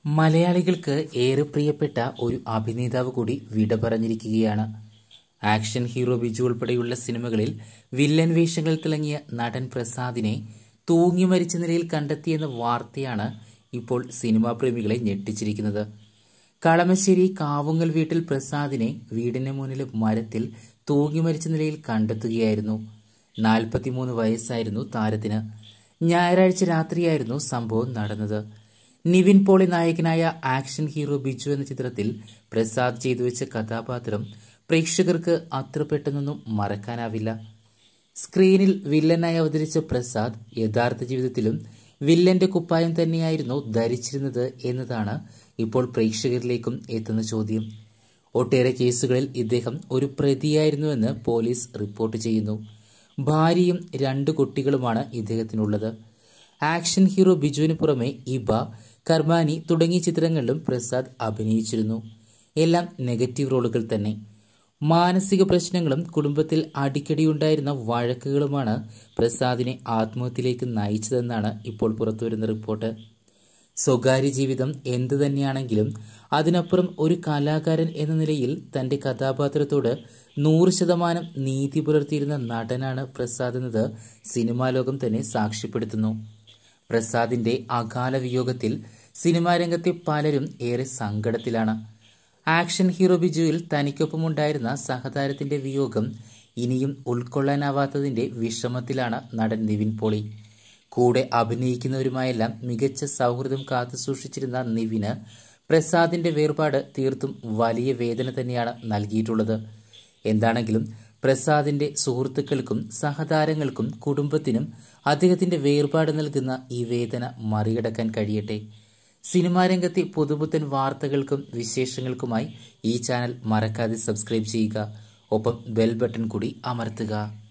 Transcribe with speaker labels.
Speaker 1: മലയാളികൾക്ക് ഏറെ പ്രിയപ്പെട്ട ഒരു അഭിനേതാവ് കൂടി വിട പറഞ്ഞിരിക്കുകയാണ് ആക്ഷൻ ഹീറോ ബിജു ഉൾപ്പെടെയുള്ള സിനിമകളിൽ വില്ലൻ വേഷങ്ങളിൽ തിളങ്ങിയ നടൻ പ്രസാദിനെ തൂങ്ങി മരിച്ച നിലയിൽ കണ്ടെത്തിയെന്ന വാർത്തയാണ് ഇപ്പോൾ സിനിമാ പ്രേമികളെ ഞെട്ടിച്ചിരിക്കുന്നത് കളമശ്ശേരി കാവുങ്ങൽ വീട്ടിൽ പ്രസാദിനെ വീടിന് മുന്നിലെ മരത്തിൽ തൂങ്ങി മരിച്ച നിലയിൽ കണ്ടെത്തുകയായിരുന്നു നാൽപ്പത്തിമൂന്ന് വയസ്സായിരുന്നു താരത്തിന് ഞായറാഴ്ച രാത്രിയായിരുന്നു സംഭവം നടന്നത് നിവിൻ പോളി നായകനായ ആക്ഷൻ ഹീറോ ബിജു എന്ന ചിത്രത്തിൽ പ്രസാദ് ചെയ്തു വെച്ച കഥാപാത്രം പ്രേക്ഷകർക്ക് അത്ര പെട്ടെന്നൊന്നും മറക്കാനാവില്ല സ്ക്രീനിൽ വില്ലനായി അവതരിച്ച പ്രസാദ് യഥാർത്ഥ ജീവിതത്തിലും വില്ലന്റെ കുപ്പായം തന്നെയായിരുന്നു ധരിച്ചിരുന്നത് എന്നതാണ് ഇപ്പോൾ പ്രേക്ഷകരിലേക്കും എത്തുന്ന ചോദ്യം ഒട്ടേറെ കേസുകളിൽ ഇദ്ദേഹം ഒരു പ്രതിയായിരുന്നുവെന്ന് പോലീസ് റിപ്പോർട്ട് ചെയ്യുന്നു ഭാര്യയും രണ്ട് കുട്ടികളുമാണ് ഇദ്ദേഹത്തിനുള്ളത് ആക്ഷൻ ഹീറോ ബിജുവിന് പുറമെ ഇബ കർമാനി തുടങ്ങിയ ചിത്രങ്ങളിലും പ്രസാദ് അഭിനയിച്ചിരുന്നു എല്ലാം നെഗറ്റീവ് റോളുകൾ തന്നെ മാനസിക പ്രശ്നങ്ങളും കുടുംബത്തിൽ അടിക്കടിയുണ്ടായിരുന്ന വഴക്കുകളുമാണ് പ്രസാദിനെ ആത്മഹത്യയിലേക്ക് നയിച്ചതെന്നാണ് ഇപ്പോൾ പുറത്തുവരുന്ന റിപ്പോർട്ട് സ്വകാര്യ ജീവിതം എന്തു തന്നെയാണെങ്കിലും അതിനപ്പുറം ഒരു കലാകാരൻ എന്ന നിലയിൽ തന്റെ കഥാപാത്രത്തോട് നൂറ് ശതമാനം നീതി പുലർത്തിയിരുന്ന നടനാണ് പ്രസാദ് എന്നത് സിനിമാ ലോകം തന്നെ സാക്ഷ്യപ്പെടുത്തുന്നു പ്രസാദിന്റെ അകാല വിയോഗത്തിൽ സിനിമാ രംഗത്തെ പലരും ഏറെ സങ്കടത്തിലാണ് ആക്ഷൻ ഹീറോ ബിജുവിൽ തനിക്കൊപ്പമുണ്ടായിരുന്ന സഹതാരത്തിന്റെ വിയോഗം ഇനിയും ഉൾക്കൊള്ളാനാവാത്തതിന്റെ വിഷമത്തിലാണ് നടൻ നിവിൻ പോളി കൂടെ അഭിനയിക്കുന്നവരുമായെല്ലാം മികച്ച സൗഹൃദം കാത്തുസൂക്ഷിച്ചിരുന്ന നിവിന് പ്രസാദിന്റെ വേർപാട് തീർത്തും വലിയ വേദന തന്നെയാണ് നൽകിയിട്ടുള്ളത് എന്താണെങ്കിലും പ്രസാദിന്റെ സുഹൃത്തുക്കൾക്കും സഹതാരങ്ങൾക്കും കുടുംബത്തിനും അദ്ദേഹത്തിന്റെ വേർപാട് നൽകുന്ന ഈ വേദന മറികടക്കാൻ കഴിയട്ടെ സിനിമാ രംഗത്തെ പുതുപുത്തൻ വാർത്തകൾക്കും വിശേഷങ്ങൾക്കുമായി ഈ ചാനൽ മറക്കാതെ സബ്സ്ക്രൈബ് ചെയ്യുക ഒപ്പം ബെൽ ബട്ടൺ കൂടി അമർത്തുക